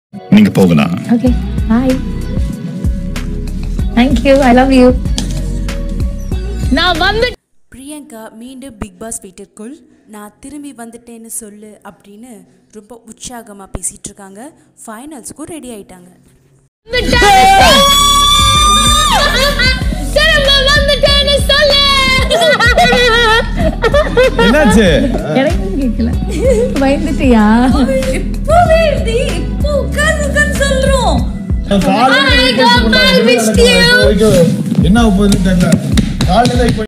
நீங்க போகலாம் okay bye thank you I love you நான் வந்து பிரியங்கா மீண்டும் பிக் பாஸ் வீட்டிற்குள் நான் திரும்பி வந்துட்டேன்னு சொல்லு அப்படின்னு ரொம்ப உற்சாகமாக பேசிகிட்டு இருக்காங்க ஃபைனல்ஸ்க்கும் ரெடி ஆயிட்டாங்க திரும்ப வந்துட்டேன்னு சொல்லு என்னாச்சு எனக்கு கேட்கல பயந்துட்டியா இப்பவே நீ இப்போ உட்கார்ந்து உட்கார்ந்து சொல்றோம் காலையில I got my wish to you. என்ன போகுதுன்னு தெரியல காலையில இப்போ